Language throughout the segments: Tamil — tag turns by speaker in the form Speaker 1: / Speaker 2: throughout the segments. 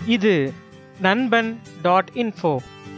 Speaker 1: இது நண்பன் டாட் இன்ஃபோ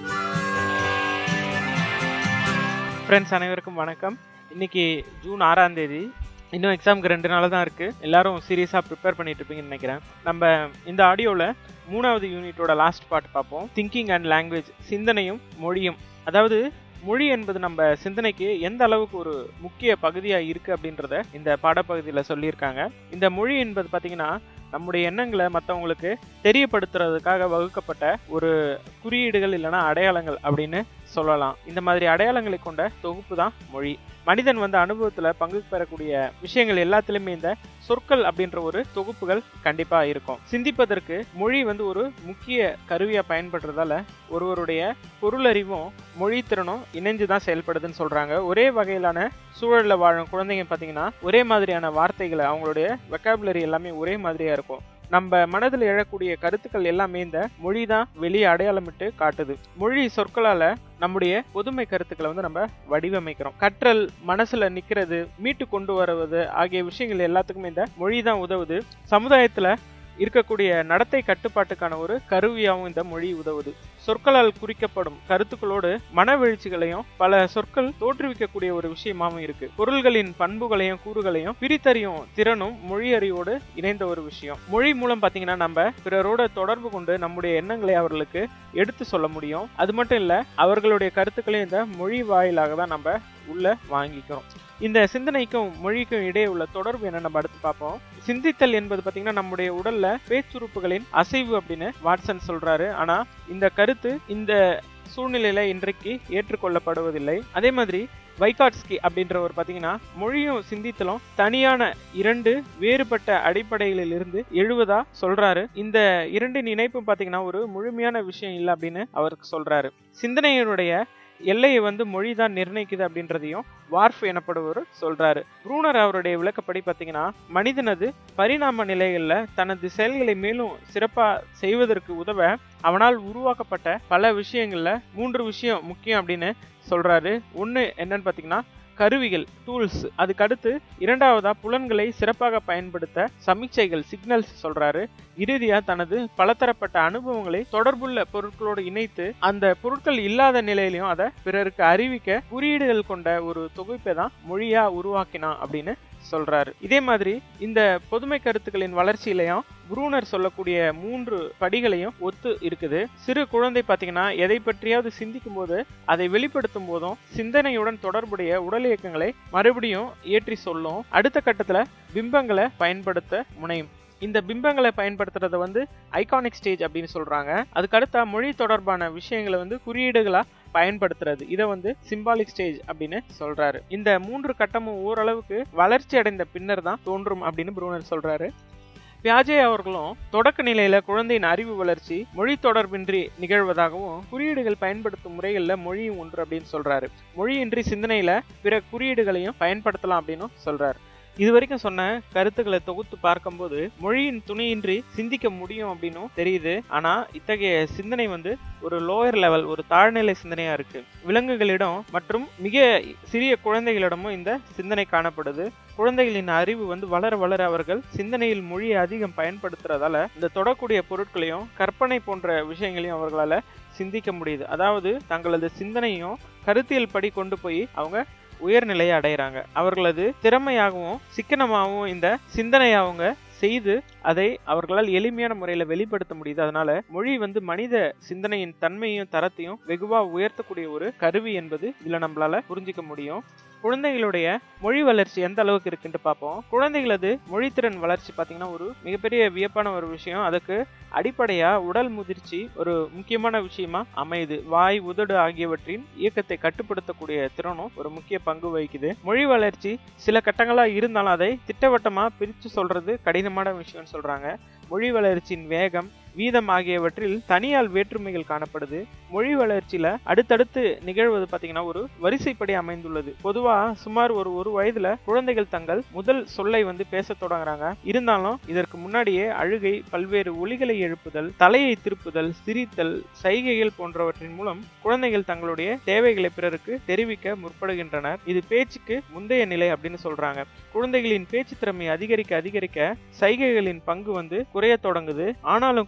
Speaker 1: ஃப்ரெண்ட்ஸ் அனைவருக்கும் வணக்கம் இன்னைக்கு ஜூன் ஆறாம் தேதி இன்னும் எக்ஸாமுக்கு ரெண்டு நாள் தான் இருக்குது எல்லாரும் சீரியஸாக ப்ரிப்பேர் பண்ணிட்டு இருப்பீங்கன்னு நினைக்கிறேன் நம்ம இந்த ஆடியோவில் மூணாவது யூனிட்டோட லாஸ்ட் பார்ட் பார்ப்போம் திங்கிங் அண்ட் லாங்குவேஜ் சிந்தனையும் மொழியும் அதாவது மொழி என்பது நம்ம சிந்தனைக்கு எந்த அளவுக்கு ஒரு முக்கிய பகுதியாக இருக்குது அப்படின்றத இந்த பாடப்பகுதியில் சொல்லியிருக்காங்க இந்த மொழி என்பது பார்த்திங்கன்னா நம்முடைய எண்ணங்களை மற்றவங்களுக்கு தெரியப்படுத்துறதுக்காக வகுக்கப்பட்ட ஒரு குறியீடுகள் இல்லைன்னா அடையாளங்கள் அப்படின்னு சொல்லலாம் இந்த மாதிரி அடையாளங்களை கொண்ட தொகுப்பு தான் மொழி மனிதன் வந்து அனுபவத்தில் பங்கு பெறக்கூடிய விஷயங்கள் எல்லாத்துலேயுமே இந்த சொற்கள் அப்படின்ற ஒரு தொகுப்புகள் கண்டிப்பாக இருக்கும் சிந்திப்பதற்கு மொழி வந்து ஒரு முக்கிய கருவியாக பயன்படுறதால ஒருவருடைய பொருளறிவும் மொழி திறனும் இணைஞ்சு தான் செயல்படுதுன்னு சொல்கிறாங்க ஒரே வகையிலான சூழலில் வாழும் குழந்தைங்க பார்த்தீங்கன்னா ஒரே மாதிரியான வார்த்தைகளை அவங்களுடைய வெக்காபுலரி எல்லாமே ஒரே மாதிரியாக இருக்கும் நம்ம மனதில் எழக்கூடிய கருத்துக்கள் எல்லாமே இந்த மொழி தான் வெளியே அடையாளமிட்டு காட்டுது மொழி சொற்களால நம்முடைய பொதுமை கருத்துக்களை வந்து நம்ம வடிவமைக்கிறோம் கற்றல் மனசுல நிக்கிறது மீட்டு கொண்டு வருவது ஆகிய விஷயங்கள் எல்லாத்துக்குமே இந்த மொழி தான் உதவுது சமுதாயத்துல இருக்கக்கூடிய நடத்தை கட்டுப்பாட்டுக்கான ஒரு கருவியாகவும் இந்த மொழி உதவுது சொற்களால் குறிக்கப்படும் கருத்துக்களோடு மனவெழுச்சிகளையும் பல சொற்கள் தோற்றுவிக்கக்கூடிய ஒரு விஷயமாகவும் இருக்கு பொருள்களின் பண்புகளையும் கூறுகளையும் பிரித்தறியும் திறனும் மொழி அறிவோடு இணைந்த ஒரு விஷயம் மொழி மூலம் பாத்தீங்கன்னா நம்ம பிறரோட தொடர்பு கொண்டு நம்முடைய எண்ணங்களை அவர்களுக்கு எடுத்து சொல்ல முடியும் அது மட்டும் இல்ல அவர்களுடைய கருத்துக்களையும் இந்த மொழி வாயிலாக தான் நம்ம உள்ள வாங்கிக்கிறோம் இந்த சிந்தனைக்கும் மொழிக்கும் இடையே உள்ள தொடர்பு என்ன நம்ம அடுத்து பார்ப்போம் சிந்தித்தல் என்பது பார்த்தீங்கன்னா நம்முடைய உடல்ல பேச்சுறுப்புகளின் அசைவு அப்படின்னு வாட்சன் சொல்றாரு ஆனா இந்த கருத்து இந்த சூழ்நிலையில இன்றைக்கு ஏற்றுக்கொள்ளப்படுவதில்லை அதே மாதிரி வைகாட்ஸ்கி அப்படின்றவர் பார்த்தீங்கன்னா மொழியும் சிந்தித்தலும் தனியான இரண்டு வேறுபட்ட அடிப்படைகளில் இருந்து எழுவதா சொல்றாரு இந்த இரண்டின் இணைப்பும் பார்த்தீங்கன்னா ஒரு முழுமையான விஷயம் இல்லை அப்படின்னு அவருக்கு சொல்றாரு சிந்தனையினுடைய எல்லையை வந்து மொழி தான் நிர்ணயிக்குது அப்படின்றதையும் வார்ஃப் எனப்படுவர் சொல்றாரு ப்ரூனர் அவருடைய விளக்கப்படி பார்த்தீங்கன்னா மனிதனது பரிணாம நிலைகளில் தனது செயல்களை மேலும் சிறப்பாக செய்வதற்கு உதவ அவனால் உருவாக்கப்பட்ட பல விஷயங்கள்ல மூன்று விஷயம் முக்கியம் அப்படின்னு சொல்றாரு ஒன்று என்னன்னு பார்த்தீங்கன்னா கருவிகள் டூல்ஸ் அதுக்கு அடுத்து இரண்டாவதா புலன்களை சிறப்பாக பயன்படுத்த சமிச்சைகள் சிக்னல்ஸ் சொல்றாரு இறுதியா தனது பலதரப்பட்ட அனுபவங்களை தொடர்புள்ள பொருட்களோடு இணைத்து அந்த பொருட்கள் இல்லாத நிலையிலையும் அதை பிறருக்கு அறிவிக்க குறியீடுகள் கொண்ட ஒரு தொகுப்பை தான் மொழியா உருவாக்கினான் அப்படின்னு சொல்றாரு இதே மாதிரி இந்த பொதுமை கருத்துக்களின் வளர்ச்சியிலையும் புரூனர் சொல்லக்கூடிய மூன்று படிகளையும் ஒத்து இருக்குது சிறு குழந்தை பார்த்தீங்கன்னா எதை பற்றியாவது சிந்திக்கும் போது அதை வெளிப்படுத்தும் போதும் சிந்தனையுடன் தொடர்புடைய உடல் இயக்கங்களை மறுபடியும் ஏற்றி சொல்லும் அடுத்த கட்டத்துல பிம்பங்களை பயன்படுத்த முனையும் இந்த பிம்பங்களை பயன்படுத்துறத வந்து ஐகானிக் ஸ்டேஜ் அப்படின்னு சொல்றாங்க அதுக்கு அடுத்த மொழி தொடர்பான விஷயங்களை வந்து குறியீடுகளா பயன்படுத்துறது இதை வந்து சிம்பாலிக் ஸ்டேஜ் அப்படின்னு சொல்றாரு இந்த மூன்று கட்டமும் ஓரளவுக்கு வளர்ச்சி அடைந்த பின்னர் தான் தோன்றும் அப்படின்னு ப்ரூனர் சொல்றாரு பியாஜே அவர்களும் தொடக்க நிலையில குழந்தையின் அறிவு வளர்ச்சி மொழி தொடர்பின்றி நிகழ்வதாகவும் குறியீடுகள் பயன்படுத்தும் முறைகள்ல மொழியும் ஒன்று அப்படின்னு சொல்றாரு மொழியின்றி சிந்தனையில பிற குறியீடுகளையும் பயன்படுத்தலாம் அப்படின்னு சொல்றாரு இது வரைக்கும் சொன்ன கருத்துக்களை தொகுத்து பார்க்கும்போது மொழியின் துணையின்றி சிந்திக்க முடியும் அப்படின்னும் தெரியுது ஆனா இத்தகைய சிந்தனை வந்து ஒரு லோயர் லெவல் ஒரு தாழ்நிலை சிந்தனையா இருக்கு விலங்குகளிடம் மற்றும் மிக சிறிய குழந்தைகளிடமும் இந்த சிந்தனை காணப்படுது குழந்தைகளின் அறிவு வந்து வளர வளர அவர்கள் சிந்தனையில் மொழியை அதிகம் பயன்படுத்துறதால இந்த தொடக்கூடிய பொருட்களையும் கற்பனை போன்ற விஷயங்களையும் அவர்களால சிந்திக்க முடியுது அதாவது தங்களது சிந்தனையும் கருத்தியல் படி கொண்டு போய் அவங்க உயர்நிலையை அடைகிறாங்க அவர்களது திறமையாகவும் சிக்கனமாகவும் இந்த சிந்தனையை அவங்க செய்து அதை அவர்களால் எளிமையான முறையில் வெளிப்படுத்த முடியுது அதனால மொழி வந்து மனித சிந்தனையின் தன்மையும் தரத்தையும் வெகுவா உயர்த்தக்கூடிய ஒரு கருவி என்பது இதுல நம்மளால புரிஞ்சிக்க முடியும் குழந்தைகளுடைய மொழி வளர்ச்சி எந்த அளவுக்கு இருக்குன்ட்டு பார்ப்போம் குழந்தைகளது மொழித்திறன் வளர்ச்சி பார்த்தீங்கன்னா ஒரு மிகப்பெரிய வியப்பான ஒரு விஷயம் அதுக்கு அடிப்படையா உடல் முதிர்ச்சி ஒரு முக்கியமான விஷயமா அமையுது வாய் உதடு ஆகியவற்றின் இயக்கத்தை கட்டுப்படுத்தக்கூடிய திறனும் ஒரு முக்கிய பங்கு வகிக்குது மொழி வளர்ச்சி சில கட்டங்களா இருந்தாலும் அதை திட்டவட்டமா பிரித்து சொல்றது கடினமான விஷயம்னு சொல்றாங்க மொழி வளர்ச்சியின் வேகம் வீதம் ஆகியவற்றில் தனியால் வேற்றுமைகள் காணப்படுது மொழி வளர்ச்சியில அடுத்தடுத்து நிகழ்வது பாத்தீங்கன்னா ஒரு வரிசைப்படி அமைந்துள்ளது பொதுவா சுமார் ஒரு ஒரு வயதுல குழந்தைகள் தங்கள் முதல் சொல்லை வந்து பேச தொடங்குறாங்க இருந்தாலும் இதற்கு முன்னாடியே அழுகை பல்வேறு ஒலிகளை எழுப்புதல் தலையை திருப்புதல் சிரித்தல் சைகைகள் போன்றவற்றின் மூலம் குழந்தைகள் தங்களுடைய தேவைகளை பிறருக்கு தெரிவிக்க முற்படுகின்றனர் இது பேச்சுக்கு முந்தைய நிலை அப்படின்னு சொல்றாங்க குழந்தைகளின் பேச்சு திறமை அதிகரிக்க அதிகரிக்க சைகைகளின் பங்கு வந்து குறைய தொடங்குது ஆனாலும் கூட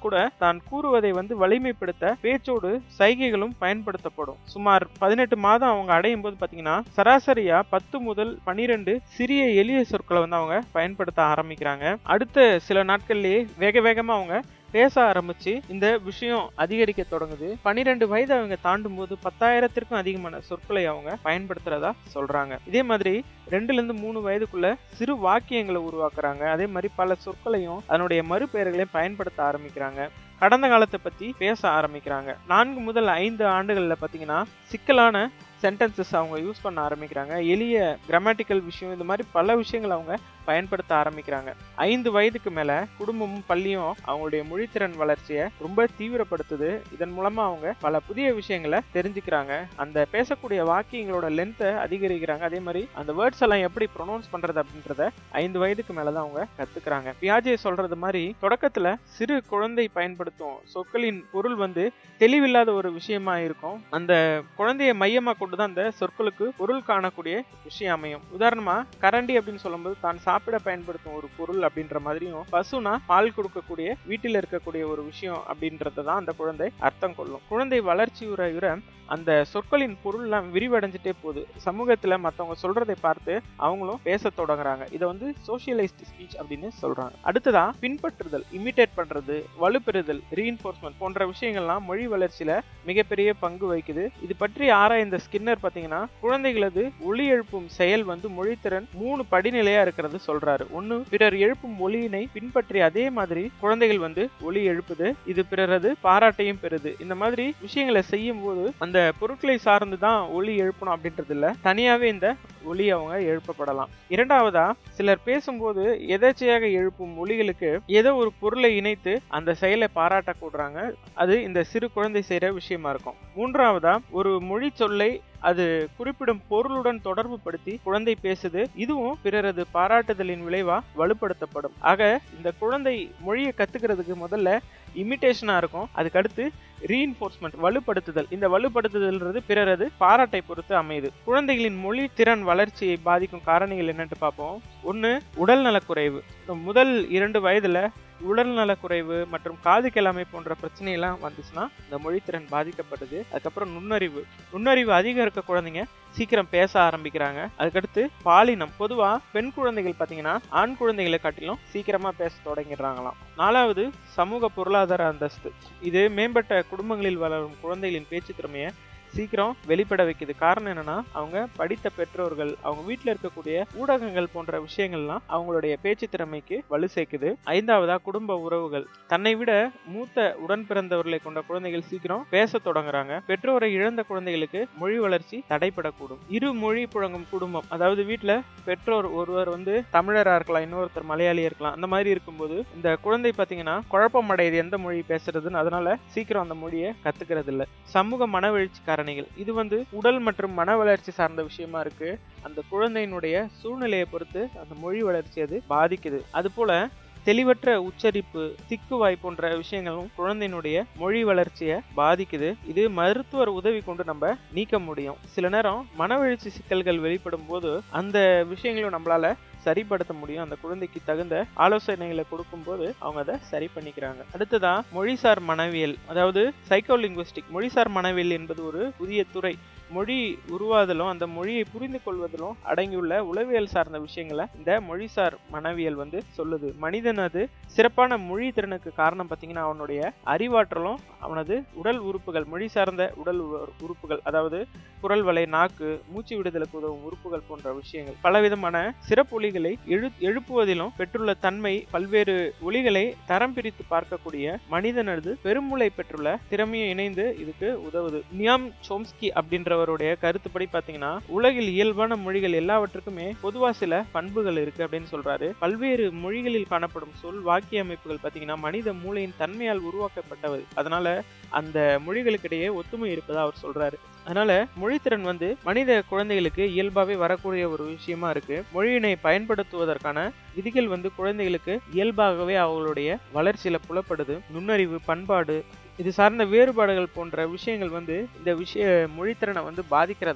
Speaker 1: கூட தான் கூறுவதை வந்து வலிமைப்படுத்த பேச்சோடு சைகைகளும் பயன்படுத்தப்படும் சுமார் பதினெட்டு மாதம் அவங்க அடையும் போது பாத்தீங்கன்னா சராசரியா பத்து முதல் பனிரெண்டு சிறிய எளிய சொற்களை வந்து அவங்க பயன்படுத்த ஆரம்பிக்கிறாங்க அடுத்த சில நாட்கள்லயே வேக வேகமா அவங்க பேச ஆரம்பிச்சு இந்த விஷயம் அதிகரிக்க தொடங்குது பன்னிரெண்டு வயது அவங்க தாண்டும் போது பத்தாயிரத்திற்கும் அதிகமான சொற்களை அவங்க பயன்படுத்துறதா சொல்றாங்க இதே மாதிரி ரெண்டுல இருந்து மூணு வயதுக்குள்ள சிறு வாக்கியங்களை உருவாக்குறாங்க அதே மாதிரி பல சொற்களையும் அதனுடைய மறுபெயர்களையும் பயன்படுத்த ஆரம்பிக்கிறாங்க கடந்த காலத்தை பத்தி பேச ஆரம்பிக்கிறாங்க நான்கு முதல் ஐந்து ஆண்டுகள்ல பாத்தீங்கன்னா சிக்கலான சென்டென்சஸ் அவங்க யூஸ் பண்ண ஆரம்பிக்கிறாங்க எளிய கிராமட்டிக்கல் விஷயம் இந்த மாதிரி பல விஷயங்கள் அவங்க பயன்படுத்த ஆரம்பிக்கிறாங்க ஐந்து வயதுக்கு மேல குடும்பமும் பள்ளியும் அவங்களுடைய மொழித்திறன் வளர்ச்சியை ரொம்ப தீவிரப்படுத்துது இதன் மூலமா அவங்க பல புதிய விஷயங்களை தெரிஞ்சுக்கிறாங்க அந்த பேசக்கூடிய வாக்கியங்களோட லென்த்தை அதிகரிக்கிறாங்க அதே மாதிரி அந்த வேர்ட்ஸ் எல்லாம் எப்படி ப்ரொனவுன்ஸ் பண்றது அப்படின்றத ஐந்து வயதுக்கு மேலதான் அவங்க கத்துக்கிறாங்க பியாஜே சொல்றது மாதிரி தொடக்கத்துல சிறு குழந்தை பயன்படுத்தும் சொற்களின் பொருள் வந்து தெளிவில்லாத ஒரு விஷயமா இருக்கும் அந்த குழந்தைய மையமா கொண்டுதான் அந்த சொற்களுக்கு பொருள் காணக்கூடிய விஷயம் அமையும் உதாரணமா கரண்டி அப்படின்னு சொல்லும்போது தான் சாப்பிட பயன்படுத்தும் ஒரு பொருள் அப்படின்ற மாதிரியும் பசுனா பால் கொடுக்கக்கூடிய வீட்டில் இருக்கக்கூடிய ஒரு விஷயம் அப்படின்றத தான் அந்த குழந்தை அர்த்தம் கொள்ளும் குழந்தை வளர்ச்சி உற உற அந்த சொற்களின் பொருள்லாம் விரிவடைஞ்சிட்டே போகுது சமூகத்துல மத்தவங்க சொல்றதை பார்த்து அவங்களும் பேச தொடங்குறாங்க இதை வந்து சோசியலைஸ்ட் ஸ்பீச் அப்படின்னு சொல்றாங்க அடுத்ததா பின்பற்றுதல் இமிட்டேட் பண்றது வலுப்பெறுதல் ரீஇன்ஃபோர்ஸ்மெண்ட் போன்ற விஷயங்கள்லாம் மொழி வளர்ச்சியில மிகப்பெரிய பங்கு வகிக்குது இது பற்றி ஆராய்ந்த ஸ்கின்னர் பாத்தீங்கன்னா குழந்தைகளது ஒளி எழுப்பும் செயல் வந்து மொழித்திறன் மூணு படிநிலையா இருக்கிறது சொல்றாரு ஒண்ணு பிறர் எழுப்பும் ஒளியினை பின்பற்றி அதே மாதிரி குழந்தைகள் வந்து ஒளி எழுப்புது இது பிறரது பாராட்டையும் பெறுது இந்த மாதிரி விஷயங்களை செய்யும் போது அந்த பொருட்களை சார்ந்து தான் ஒளி எழுப்பணும் அப்படின்றது இல்ல தனியாவே இந்த ஒளி அவங்க எழுப்பப்படலாம் இரண்டாவதா சிலர் பேசும்போது எதேச்சையாக எழுப்பும் ஒளிகளுக்கு ஏதோ ஒரு பொருளை இணைத்து அந்த செயலை பாராட்ட கூடுறாங்க அது இந்த சிறு குழந்தை செய்யற விஷயமா இருக்கும் மூன்றாவதா ஒரு மொழி சொல்லை அது குறிப்பிடும் பொருளுடன் தொடர்பு படுத்தி குழந்தை பேசுது இதுவும் பிறரது பாராட்டுதலின் விளைவா வலுப்படுத்தப்படும் ஆக இந்த குழந்தை மொழியை கத்துக்கிறதுக்கு முதல்ல இமிட்டேஷனா இருக்கும் அதுக்கு அடுத்து ரீஇன்ஃபோர்ஸ்மெண்ட் வலுப்படுத்துதல் இந்த வலுப்படுத்துதல்ன்றது பிறரது பாராட்டை பொறுத்து அமையுது குழந்தைகளின் மொழி திறன் வளர்ச்சியை பாதிக்கும் காரணிகள் என்னன்னு பார்ப்போம் ஒன்று உடல் நலக்குறைவு முதல் இரண்டு வயதுல உடல் நலக்குறைவு மற்றும் காது கிழமை போன்ற பிரச்சனை எல்லாம் வந்துச்சுன்னா இந்த மொழித்திறன் பாதிக்கப்படுது அதுக்கப்புறம் நுண்ணறிவு நுண்ணறிவு அதிகம் இருக்க குழந்தைங்க சீக்கிரம் பேச ஆரம்பிக்கிறாங்க அதுக்கடுத்து பாலினம் பொதுவா பெண் குழந்தைகள் பாத்தீங்கன்னா ஆண் குழந்தைகளை காட்டிலும் சீக்கிரமா பேச தொடங்கிடுறாங்களாம் நாலாவது சமூக பொருளாதார அந்தஸ்து இது மேம்பட்ட குடும்பங்களில் வளரும் குழந்தைகளின் பேச்சு திறமையை சீக்கிரம் வெளிப்பட வைக்குது காரணம் என்னன்னா அவங்க படித்த பெற்றோர்கள் அவங்க வீட்டில் இருக்கக்கூடிய ஊடகங்கள் போன்ற விஷயங்கள்லாம் அவங்களுடைய பேச்சு திறமைக்கு வலு சேர்க்குது ஐந்தாவதா குடும்ப உறவுகள் தன்னை விட மூத்த உடன் பிறந்தவர்களை கொண்ட குழந்தைகள் சீக்கிரம் பேச தொடங்குறாங்க பெற்றோரை இழந்த குழந்தைகளுக்கு மொழி வளர்ச்சி தடைப்படக்கூடும் இரு மொழி புழங்கும் குடும்பம் அதாவது வீட்டில் பெற்றோர் ஒருவர் வந்து தமிழரா இருக்கலாம் இன்னொருத்தர் மலையாளியா இருக்கலாம் அந்த மாதிரி இருக்கும்போது இந்த குழந்தை பாத்தீங்கன்னா குழப்பம் அடையுது எந்த மொழி பேசுறதுன்னு அதனால சீக்கிரம் அந்த மொழியை கத்துக்கிறது இல்ல சமூக மனவெழுச்சி காரணிகள் இது வந்து உடல் மற்றும் மன வளர்ச்சி சார்ந்த விஷயமா இருக்கு அந்த குழந்தையினுடைய சூழ்நிலையை பொறுத்து அந்த மொழி வளர்ச்சி அது பாதிக்குது அது போல தெளிவற்ற உச்சரிப்பு திக்குவாய் போன்ற விஷயங்களும் குழந்தையினுடைய மொழி வளர்ச்சியை பாதிக்குது இது மருத்துவர் உதவி கொண்டு நம்ம நீக்க முடியும் சில நேரம் மனவெழுச்சி சிக்கல்கள் வெளிப்படும் போது அந்த விஷயங்களும் நம்மளால சரிப்படுத்த முடியும் அந்த குழந்தைக்கு தகுந்த ஆலோசனைகளை கொடுக்கும்போது அவங்க அதை சரி பண்ணிக்கிறாங்க அடுத்ததா மொழிசார் மனவியல் அதாவது சைக்கோலிங்குவிஸ்டிக் மொழிசார் மனவியல் என்பது ஒரு புதிய துறை மொழி உருவாதலும் அந்த மொழியை புரிந்து கொள்வதிலும் அடங்கியுள்ள உளவியல் சார்ந்த விஷயங்களை இந்த மொழிசார் மனவியல் வந்து சொல்லுது மனிதனது சிறப்பான மொழி திறனுக்கு காரணம் பார்த்தீங்கன்னா அவனுடைய அறிவாற்றலும் அவனது உடல் உறுப்புகள் மொழி சார்ந்த உடல் உறுப்புகள் அதாவது குரல் வலை நாக்கு மூச்சு விடுதலுக்கு உதவும் உறுப்புகள் போன்ற விஷயங்கள் பலவிதமான சிறப்பு ஒலிகளை எழு எழுப்புவதிலும் பெற்றுள்ள தன்மை பல்வேறு ஒலிகளை தரம் பிரித்து பார்க்கக்கூடிய மனிதனது பெருமூளை பெற்றுள்ள திறமையை இணைந்து இதுக்கு உதவுது நியாம் சோம்ஸ்கி அப்படின்றவருடைய கருத்துப்படி பாத்தீங்கன்னா உலகில் இயல்பான மொழிகள் எல்லாவற்றுக்குமே பொதுவா சில பண்புகள் இருக்கு அப்படின்னு சொல்றாரு பல்வேறு மொழிகளில் காணப்படும் சொல் வாக்கிய அமைப்புகள் பாத்தீங்கன்னா மனித மூளையின் தன்மையால் உருவாக்கப்பட்டவை அதனால அந்த மொழிகளுக்கிடையே ஒத்துமை இருப்பதா அவர் சொல்றாரு அதனால மொழித்திறன் வந்து மனித குழந்தைகளுக்கு இயல்பாவே வரக்கூடிய ஒரு விஷயமா இருக்கு மொழியினை பயன்படுத்துவதற்கான விதிகள் வந்து குழந்தைகளுக்கு இயல்பாகவே அவங்களுடைய வளர்ச்சியில புலப்படுது நுண்ணறிவு பண்பாடு இது சார்ந்த வேறுபாடுகள் போன்ற விஷயங்கள் வந்து இந்த விஷய மொழித்திறனை வந்து பாதிக்கிறதா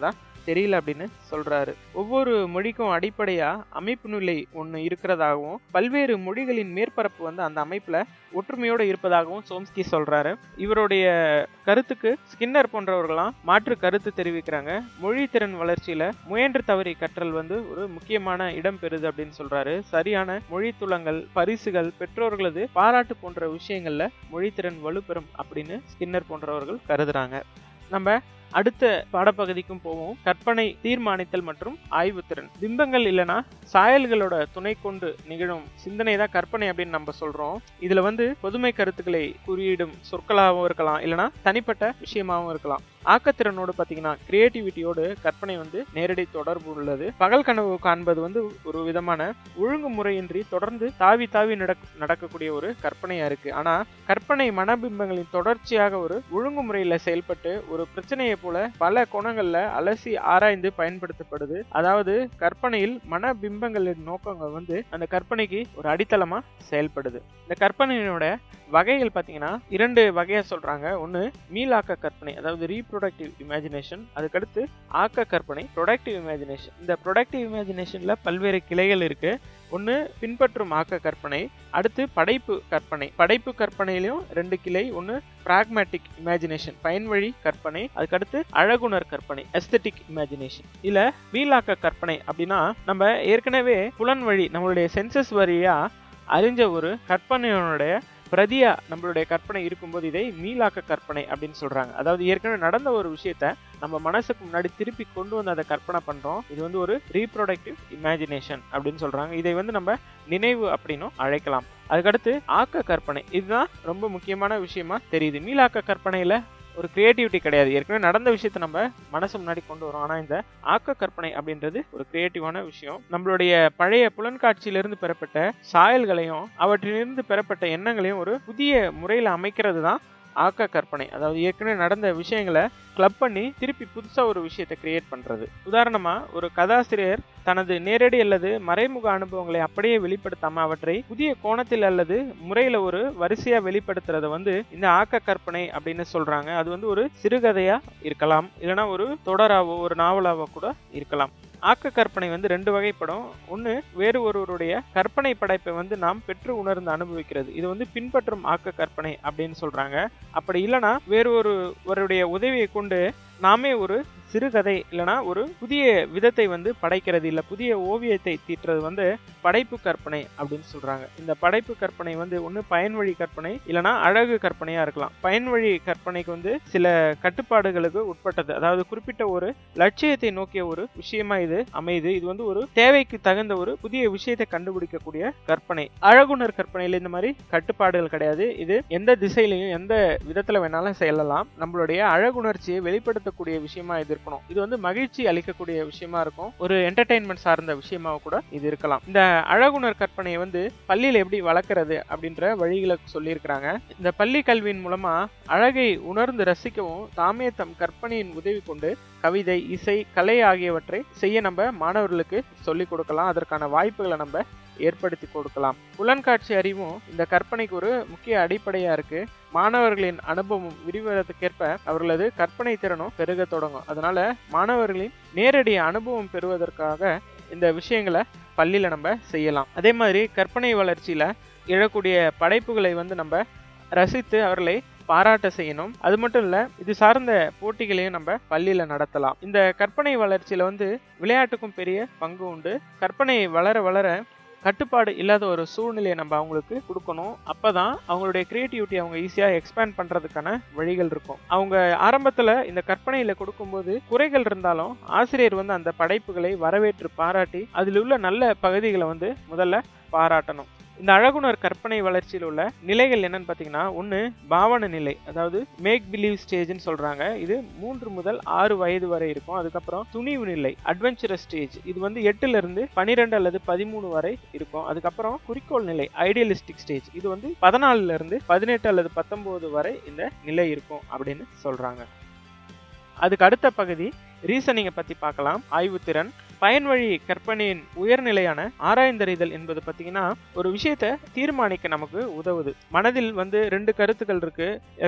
Speaker 1: தெரியல அப்படின்னு சொல்றாரு ஒவ்வொரு மொழிக்கும் அடிப்படையா அமைப்பு நிலை ஒன்று இருக்கிறதாகவும் பல்வேறு மொழிகளின் மேற்பரப்பு வந்து அந்த அமைப்புல ஒற்றுமையோட இருப்பதாகவும் சோம்ஸ்கி சொல்றாரு இவருடைய கருத்துக்கு ஸ்கின்னர் போன்றவர்களாம் மாற்று கருத்து தெரிவிக்கிறாங்க மொழி திறன் வளர்ச்சியில முயன்று தவறி கற்றல் வந்து ஒரு முக்கியமான இடம் பெறுது அப்படின்னு சொல்றாரு சரியான மொழி துளங்கள் பரிசுகள் பெற்றோர்களது பாராட்டு போன்ற விஷயங்கள்ல மொழித்திறன் வலுப்பெறும் அப்படின்னு ஸ்கின்னர் போன்றவர்கள் கருதுறாங்க நம்ம அடுத்த பாடப்பகுதிக்கும் போவோம் கற்பனை தீர்மானித்தல் மற்றும் ஆய்வுத்திறன் பிம்பங்கள் இல்லைன்னா சாயல்களோட துணை கொண்டு நிகழும் சிந்தனை தான் கற்பனை அப்படின்னு நம்ம சொல்றோம் இதுல வந்து பொதுமை கருத்துக்களை குறியிடும் சொற்களாகவும் இருக்கலாம் இல்லைன்னா தனிப்பட்ட விஷயமாகவும் இருக்கலாம் ஆக்கத்திறனோடு பார்த்தீங்கன்னா கிரியேட்டிவிட்டியோடு கற்பனை வந்து நேரடி தொடர்பு உள்ளது பகல் கனவு காண்பது வந்து ஒரு விதமான ஒழுங்குமுறையின்றி தொடர்ந்து தாவி தாவி நடக் நடக்கக்கூடிய ஒரு கற்பனையா இருக்கு ஆனா கற்பனை மனபிம்பங்களின் தொடர்ச்சியாக ஒரு ஒழுங்குமுறையில செயல்பட்டு ஒரு பிரச்சனையை போல பல கோணங்கள்ல அலசி ஆராய்ந்து பயன்படுத்தப்படுது அதாவது கற்பனையில் மனபிம்பங்களின் நோக்கங்கள் வந்து அந்த கற்பனைக்கு ஒரு அடித்தளமா செயல்படுது இந்த கற்பனையினோட வகைகள் பார்த்தீங்கன்னா இரண்டு வகையா சொல்றாங்க ஒன்று மீளாக்க கற்பனை அதாவது ரீப்ரொடக்டிவ் இமேஜினேஷன் அதுக்கடுத்து ஆக்க கற்பனை ப்ரொடக்டிவ் இமேஜினேஷன் இந்த ப்ரொடக்டிவ் இமேஜினேஷன்ல பல்வேறு கிளைகள் இருக்கு ஒன்று பின்பற்றும் ஆக்க கற்பனை அடுத்து படைப்பு கற்பனை படைப்பு கற்பனையிலையும் ரெண்டு கிளை ஒன்று பிராக்மேட்டிக் இமேஜினேஷன் பயன்வழி கற்பனை அதுக்கடுத்து அழகுணர் கற்பனை எஸ்தட்டிக் இமேஜினேஷன் இல்ல மீளாக்க கற்பனை அப்படின்னா நம்ம ஏற்கனவே புலன் வழி நம்மளுடைய சென்சஸ் வழியா அறிஞ்ச ஒரு கற்பனையோடைய பிரதியா நம்மளுடைய கற்பனை இருக்கும்போது இதை மீளாக்க கற்பனை அப்படின்னு சொல்றாங்க அதாவது ஏற்கனவே நடந்த ஒரு விஷயத்த நம்ம மனசுக்கு முன்னாடி திருப்பி கொண்டு வந்து அதை கற்பனை பண்றோம் இது வந்து ஒரு ரீப்ரொடக்டிவ் இமேஜினேஷன் அப்படின்னு சொல்றாங்க இதை வந்து நம்ம நினைவு அப்படின்னும் அழைக்கலாம் அதுக்கடுத்து ஆக்க கற்பனை இதுதான் ரொம்ப முக்கியமான விஷயமா தெரியுது மீளாக்க கற்பனையில ஒரு கிரியேட்டிவிட்டி கிடையாது ஏற்கனவே நடந்த விஷயத்த நம்ம மனசு முன்னாடி கொண்டு வரோம் ஆனால் இந்த ஆக்க கற்பனை அப்படின்றது ஒரு கிரியேட்டிவான விஷயம் நம்மளுடைய பழைய புலன்காட்சியிலிருந்து பெறப்பட்ட சாயல்களையும் அவற்றிலிருந்து பெறப்பட்ட எண்ணங்களையும் ஒரு புதிய முறையில் அமைக்கிறது தான் ஆக்க கற்பனை அதாவது ஏற்கனவே நடந்த விஷயங்களை கிளப் பண்ணி திருப்பி புதுசாக ஒரு விஷயத்தை கிரியேட் பண்ணுறது உதாரணமாக ஒரு கதாசிரியர் தனது நேரடி அல்லது மறைமுக அனுபவங்களை அப்படியே வெளிப்படுத்தாமல் அவற்றை புதிய கோணத்தில் அல்லது முறையில் ஒரு வரிசையாக வெளிப்படுத்துறத வந்து இந்த ஆக்க கற்பனை அப்படின்னு சொல்கிறாங்க அது வந்து ஒரு சிறுகதையாக இருக்கலாம் இல்லைனா ஒரு தொடராவோ ஒரு நாவலாவோ கூட இருக்கலாம் ஆக்க கற்பனை வந்து ரெண்டு வகைப்படும் ஒன்று வேறு ஒருவருடைய கற்பனை படைப்பை வந்து நாம் பெற்று உணர்ந்து அனுபவிக்கிறது இது வந்து பின்பற்றும் ஆக்க கற்பனை அப்படின்னு சொல்றாங்க அப்படி இல்லைனா வேறு ஒருவருடைய உதவியை கொண்டு நாமே ஒரு சிறுகதை இல்லைனா ஒரு புதிய விதத்தை வந்து படைக்கிறது இல்லை புதிய ஓவியத்தை தீட்டுறது வந்து படைப்பு கற்பனை அப்படின்னு சொல்றாங்க இந்த படைப்பு கற்பனை வந்து ஒன்று பயன்வழி கற்பனை இல்லைனா அழகு கற்பனையா இருக்கலாம் பயன்வழி கற்பனைக்கு வந்து சில கட்டுப்பாடுகளுக்கு உட்பட்டது அதாவது குறிப்பிட்ட ஒரு லட்சியத்தை நோக்கிய ஒரு விஷயமா இது அமையுது இது வந்து ஒரு தேவைக்கு தகுந்த ஒரு புதிய விஷயத்தை கண்டுபிடிக்கக்கூடிய கற்பனை அழகுணர் கற்பனையில இந்த மாதிரி கட்டுப்பாடுகள் கிடையாது இது எந்த திசையிலையும் எந்த விதத்துல வேணாலும் செல்லலாம் நம்மளுடைய அழகுணர்ச்சியை வெளிப்படுத்தக்கூடிய விஷயமா இது இருக்கணும் இது வந்து மகிழ்ச்சி அளிக்கக்கூடிய விஷயமா இருக்கும் ஒரு என்டர்டைன்மெண்ட் சார்ந்த விஷயமா கூட இது இருக்கலாம் இந்த அழகுணர் கற்பனையை வந்து பள்ளியில எப்படி வளர்க்கறது அப்படின்ற வழிகளை சொல்லியிருக்கிறாங்க இந்த பள்ளி கல்வியின் மூலமா அழகை உணர்ந்து ரசிக்கவும் தாமே தம் கற்பனையின் உதவி கொண்டு கவிதை இசை கலை ஆகியவற்றை செய்ய நம்ம மாணவர்களுக்கு சொல்லிக் கொடுக்கலாம் அதற்கான வாய்ப்புகளை நம்ம ஏற்படுத்தி கொடுக்கலாம் புலன்காட்சி அறிவும் இந்த கற்பனைக்கு ஒரு முக்கிய அடிப்படையா இருக்கு மாணவர்களின் அனுபவம் விரிவதற்கேற்ப அவர்களது கற்பனை திறனும் பெருக தொடங்கும் அதனால மாணவர்களின் நேரடி அனுபவம் பெறுவதற்காக இந்த விஷயங்களை பள்ளியில நம்ம செய்யலாம் அதே மாதிரி கற்பனை வளர்ச்சியில எழக்கூடிய படைப்புகளை வந்து நம்ம ரசித்து அவர்களை பாராட்ட செய்யணும் அது மட்டும் இல்ல இது சார்ந்த போட்டிகளையும் நம்ம பள்ளியில நடத்தலாம் இந்த கற்பனை வளர்ச்சியில வந்து விளையாட்டுக்கும் பெரிய பங்கு உண்டு கற்பனை வளர வளர கட்டுப்பாடு இல்லாத ஒரு சூழ்நிலையை நம்ம அவங்களுக்கு கொடுக்கணும் அப்பதான் அவங்களுடைய கிரியேட்டிவிட்டி அவங்க ஈஸியா எக்ஸ்பேண்ட் பண்றதுக்கான வழிகள் இருக்கும் அவங்க ஆரம்பத்துல இந்த கற்பனையில கொடுக்கும்போது குறைகள் இருந்தாலும் ஆசிரியர் வந்து அந்த படைப்புகளை வரவேற்று பாராட்டி அதில் உள்ள நல்ல பகுதிகளை வந்து முதல்ல பாராட்டணும் இந்த அழகுணர் கற்பனை வளர்ச்சியில் உள்ள நிலைகள் என்னன்னு பார்த்தீங்கன்னா ஒன்று பாவன நிலை அதாவது மேக் பிலீவ் ஸ்டேஜ்னு சொல்றாங்க இது மூன்று முதல் ஆறு வயது வரை இருக்கும் அதுக்கப்புறம் துணிவு நிலை அட்வென்ச்சரஸ் ஸ்டேஜ் இது வந்து எட்டுல இருந்து பனிரெண்டு அல்லது பதிமூணு வரை இருக்கும் அதுக்கப்புறம் குறிக்கோள் நிலை ஐடியலிஸ்டிக் ஸ்டேஜ் இது வந்து பதினாலுல இருந்து பதினெட்டு அல்லது பத்தொன்பது வரை இந்த நிலை இருக்கும் அப்படின்னு சொல்றாங்க அதுக்கு அடுத்த பகுதி ரீசனிங்கை பத்தி பார்க்கலாம் ஆய்வுத்திறன் பயன்வழி கற்பனையின் உயர்நிலையான ஆராய்ந்தறிதல் என்பது பார்த்தீங்கன்னா ஒரு விஷயத்தை தீர்மானிக்க நமக்கு உதவுது மனதில் வந்து ரெண்டு கருத்துக்கள் இருக்கு ஏன்னா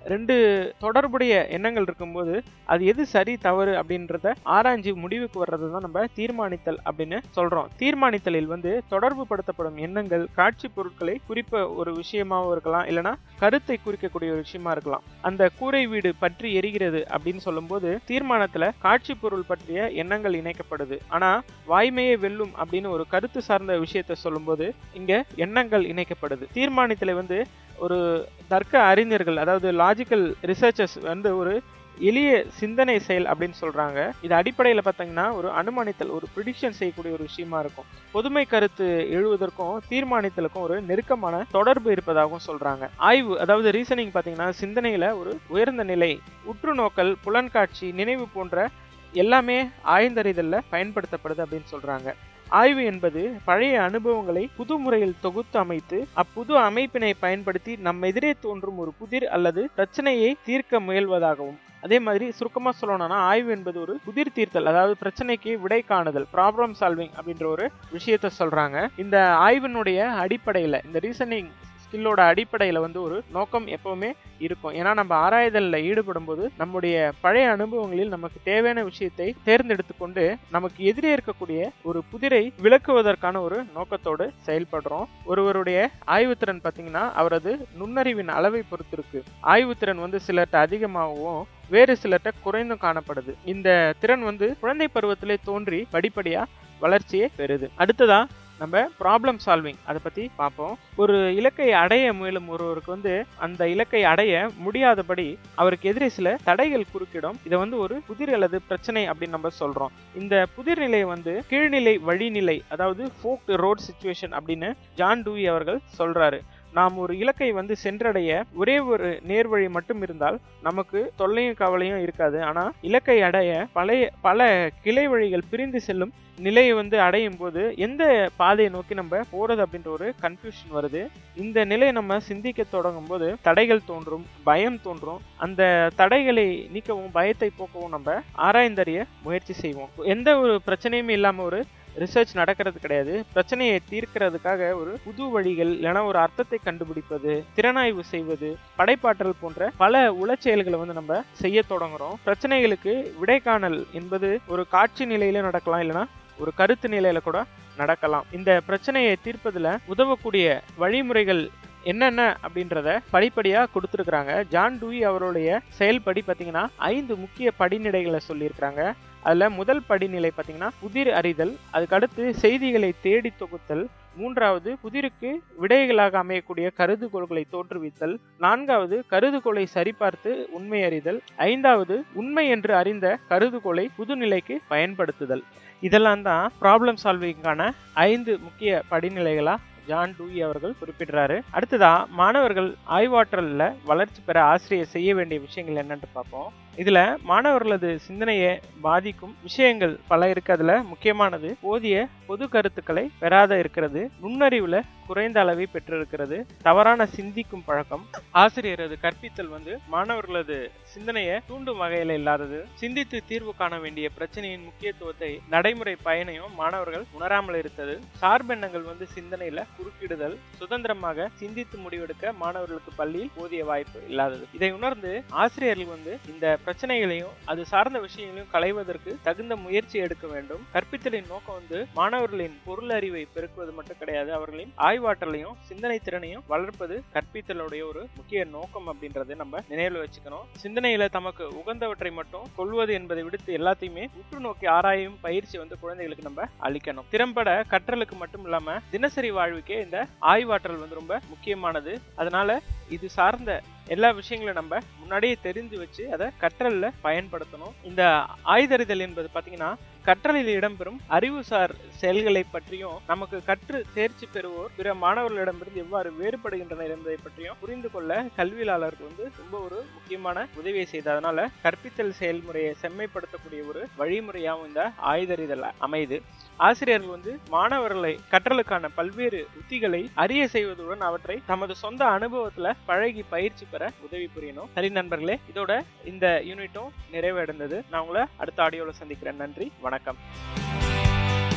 Speaker 1: ரெண்டு தொடர்புடைய எண்ணங்கள் இருக்கும்போது அது எது சரி தவறு அப்படின்றத ஆராய்ஞ்சு முடிவுக்கு வர்றது தான் நம்ம தீர்மானித்தல் அப்படின்னு சொல்றோம் தீர்மானித்தலில் வந்து தொடர்பு படுத்தப்படும் எண்ணங்கள் காட்சி பொருட்களை குறிப்ப ஒரு விஷயமாவும் இருக்கலாம் இல்லைன்னா கருத்தை குறிக்கக்கூடிய ஒரு விஷயமா இருக்கலாம் அந்த கூரை வீடு பற்றி எரிகிறது அப்படின்னு சொல்லும்போது தீர்மானத்துல காட்சி பொருள் பற்றிய எண்ணங்கள் இணைக்கப்படுது ஆனா வாய்மையே வெல்லும் அப்படின்னு ஒரு கருத்து சார்ந்த விஷயத்த சொல்லும்போது இங்க எண்ணங்கள் இணைக்கப்படுது தீர்மானித்தலை வந்து ஒரு தர்க்க அறிஞர்கள் அதாவது லாஜிக்கல் ரிசர்ச்சர்ஸ் வந்து ஒரு எளிய சிந்தனை செயல் அப்படின்னு சொல்றாங்க இது அடிப்படையில் பார்த்தீங்கன்னா ஒரு அனுமானித்தல் ஒரு ப்ரிடிக்ஷன் செய்யக்கூடிய ஒரு விஷயமா இருக்கும் பொதுமை கருத்து எழுவதற்கும் தீர்மானித்தலுக்கும் ஒரு நெருக்கமான தொடர்பு இருப்பதாகவும் சொல்றாங்க ஆய்வு அதாவது ரீசனிங் பார்த்தீங்கன்னா சிந்தனையில ஒரு உயர்ந்த நிலை உற்று நோக்கல் புலன்காட்சி நினைவு போன்ற எல்லாமே ஆய்ந்தறிதல்ல பயன்படுத்தப்படுது அப்படின்னு சொல்றாங்க ஆய்வு என்பது பழைய அனுபவங்களை புது முறையில் தொகுத்து அமைத்து அப்புது அமைப்பினை பயன்படுத்தி நம்ம எதிரே தோன்றும் ஒரு புதிர் அல்லது பிரச்சனையை தீர்க்க முயல்வதாகவும் அதே மாதிரி சுருக்கமா சொல்லணும்னா ஆய்வு என்பது ஒரு புதிர் தீர்த்தல் அதாவது பிரச்சனைக்கு விடை காணுதல் ப்ராப்ளம் சால்விங் அப்படின்ற ஒரு விஷயத்த சொல்றாங்க இந்த ஆய்வினுடைய அடிப்படையில இந்த ரீசனிங் ஸ்கில்லோட அடிப்படையில் வந்து ஒரு நோக்கம் எப்பவுமே இருக்கும் ஏன்னா நம்ம ஆராய்தலில் ஈடுபடும் போது நம்முடைய பழைய அனுபவங்களில் நமக்கு தேவையான விஷயத்தை தேர்ந்தெடுத்து கொண்டு நமக்கு எதிரே இருக்கக்கூடிய ஒரு புதிரை விளக்குவதற்கான ஒரு நோக்கத்தோடு செயல்படுறோம் ஒருவருடைய ஆய்வுத்திறன் பார்த்தீங்கன்னா அவரது நுண்ணறிவின் அளவை பொறுத்து இருக்கு ஆய்வுத்திறன் வந்து சிலர்கிட்ட அதிகமாகவும் வேறு சிலர்கிட்ட குறைந்தும் காணப்படுது இந்த திறன் வந்து குழந்தை பருவத்திலே தோன்றி படிப்படியா வளர்ச்சியை பெறுது அடுத்ததா நம்ம ப்ராப்ளம் சால்விங் அதை பத்தி பார்ப்போம் ஒரு இலக்கை அடைய முயலும் ஒருவருக்கு வந்து அந்த இலக்கை அடைய முடியாதபடி அவருக்கு எதிரே சில தடைகள் குறுக்கிடும் இதை வந்து ஒரு புதிர் அல்லது பிரச்சனை அப்படின்னு நம்ம சொல்றோம் இந்த புதிர் நிலையை வந்து கீழ்நிலை வழிநிலை அதாவது ஃபோக் ரோட் சுச்சுவேஷன் அப்படின்னு ஜான் டூவி அவர்கள் சொல்றாரு நாம் ஒரு இலக்கை வந்து சென்றடைய ஒரே ஒரு நேர்வழி மட்டும் இருந்தால் நமக்கு தொல்லையும் கவலையும் இருக்காது ஆனா இலக்கை அடைய பழைய பல கிளை வழிகள் பிரிந்து செல்லும் நிலையை வந்து அடையும் போது எந்த பாதையை நோக்கி நம்ம போறது அப்படின்ற ஒரு கன்ஃபியூஷன் வருது இந்த நிலையை நம்ம சிந்திக்க தொடங்கும் போது தடைகள் தோன்றும் பயம் தோன்றும் அந்த தடைகளை நீக்கவும் பயத்தை போக்கவும் நம்ம ஆராய்ந்தறிய முயற்சி செய்வோம் எந்த ஒரு பிரச்சனையுமே இல்லாம ஒரு ரிசர்ச் நடக்கிறது கிடையாது பிரச்சனையை தீர்க்கிறதுக்காக ஒரு புது வழிகள் இல்லைனா ஒரு அர்த்தத்தை கண்டுபிடிப்பது திறனாய்வு செய்வது படைப்பாற்றல் போன்ற பல உளச்செயல்களை வந்து நம்ம செய்ய தொடங்குறோம் பிரச்சனைகளுக்கு விடை காணல் என்பது ஒரு காட்சி நிலையில நடக்கலாம் இல்லைனா ஒரு கருத்து நிலையில கூட நடக்கலாம் இந்த பிரச்சனையை தீர்ப்பதில் உதவக்கூடிய வழிமுறைகள் என்னென்ன அப்படின்றத படிப்படியா கொடுத்துருக்குறாங்க ஜான் டூயி அவருடைய செயல்படி பார்த்தீங்கன்னா ஐந்து முக்கிய படிநிலைகளை சொல்லியிருக்கிறாங்க அதில் முதல் படிநிலை பார்த்தீங்கன்னா புதிர் அறிதல் அதுக்கடுத்து செய்திகளை தேடி தொகுத்தல் மூன்றாவது புதிருக்கு விடைகளாக அமையக்கூடிய கருதுகோள்களை தோற்றுவித்தல் நான்காவது கருதுகோளை சரிபார்த்து உண்மை அறிதல் ஐந்தாவது உண்மை என்று அறிந்த கருதுகோளை புதுநிலைக்கு பயன்படுத்துதல் இதெல்லாம் தான் ப்ராப்ளம் சால்விங்கான ஐந்து முக்கிய படிநிலைகளா ஜான் டூயி அவர்கள் குறிப்பிடுறாரு அடுத்ததா மாணவர்கள் ஆய்வாற்றல்ல வளர்ச்சி பெற ஆசிரியர் செய்ய வேண்டிய விஷயங்கள் என்னன்னு பார்ப்போம் இதுல மாணவர்களது சிந்தனையை பாதிக்கும் விஷயங்கள் பல இருக்கு அதுல முக்கியமானது போதிய பொது கருத்துக்களை பெறாத இருக்கிறது நுண்ணறிவுல குறைந்த அளவை பெற்றிருக்கிறது தவறான சிந்திக்கும் பழக்கம் ஆசிரியரது கற்பித்தல் வந்து மாணவர்களது சிந்தனையை தூண்டும் வகையில இல்லாதது சிந்தித்து தீர்வு காண வேண்டிய பிரச்சனையின் முக்கியத்துவத்தை நடைமுறை பயனையும் மாணவர்கள் உணராமல் இருந்தது சார்பெண்ணங்கள் வந்து சிந்தனையில குறுக்கிடுதல் சுதந்திரமாக சிந்தித்து முடிவெடுக்க மாணவர்களுக்கு பள்ளியில் போதிய வாய்ப்பு இல்லாதது இதை உணர்ந்து ஆசிரியர்கள் வந்து இந்த பிரச்சனைகளையும் அது சார்ந்த விஷயங்களையும் களைவதற்கு தகுந்த முயற்சி எடுக்க வேண்டும் கற்பித்தலின் நோக்கம் வந்து மாணவர்களின் பொருள் அறிவை பெருக்குவது மட்டும் கிடையாது அவர்களின் ஆய்வாற்றலையும் சிந்தனை திறனையும் வளர்ப்பது கற்பித்தலுடைய ஒரு முக்கிய நோக்கம் அப்படின்றத நம்ம நினைவில் வச்சுக்கணும் சிந்தனையில தமக்கு உகந்தவற்றை மட்டும் கொள்வது என்பதை விடுத்து எல்லாத்தையுமே உற்று நோக்கி ஆராயும் பயிற்சி வந்து குழந்தைகளுக்கு நம்ம அளிக்கணும் திறம்பட கற்றலுக்கு மட்டும் இல்லாம தினசரி வாழ்வுக்கே இந்த ஆய்வாற்றல் வந்து ரொம்ப முக்கியமானது அதனால இது சார்ந்த எல்லா விஷயங்களும் நம்ம முன்னாடியே தெரிஞ்சு வச்சு அதை கற்றல்ல பயன்படுத்தணும் இந்த ஆய்தறிதல் என்பது பாத்தீங்கன்னா கற்றலில் இடம்பெறும் அறிவுசார் செயல்களை பற்றியும் நமக்கு கற்று தேர்ச்சி பெறுவோர் பிற மாணவர்களிடமிருந்து எவ்வாறு வேறுபடுகின்றனர் என்பதை பற்றியும் புரிந்து கொள்ள கல்வியாளருக்கு வந்து ரொம்ப ஒரு முக்கியமான உதவியை செய்து அதனால கற்பித்தல் செயல்முறையை செம்மைப்படுத்தக்கூடிய ஒரு வழிமுறையாகவும் இந்த ஆய்தறிதல் அமைது ஆசிரியர்கள் வந்து மாணவர்களை கற்றலுக்கான பல்வேறு உத்திகளை அறிய செய்வதுடன் அவற்றை தமது சொந்த அனுபவத்துல பழகி பயிற்சி பெற உதவி புரியணும் சரி நண்பர்களே இதோட இந்த யூனிட்டும் நிறைவடைந்தது நான் உங்களை அடுத்த ஆடியோல சந்திக்கிறேன் நன்றி வணக்கம்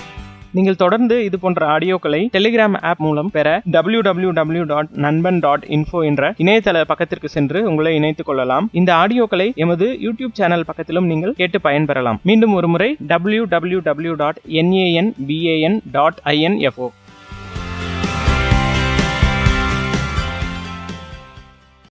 Speaker 1: நீங்கள் தொடர்ந்து இது போன்ற ஆடியோக்களை டெலிகிராம் ஆப் மூலம் பெற W W W dot Nanban dot info என்ற இணையதள பக்கத்திற்கு சென்று உங்களை இணைத்துக் கொள்ளலாம் இந்த ஆடியோக்களை எமது யூடியூப் சேனல் பக்கத்திலும் நீங்கள் கேட்டு பயன்பெறலாம் மீண்டும் ஒரு முறை W W W dot NAN BAN dot info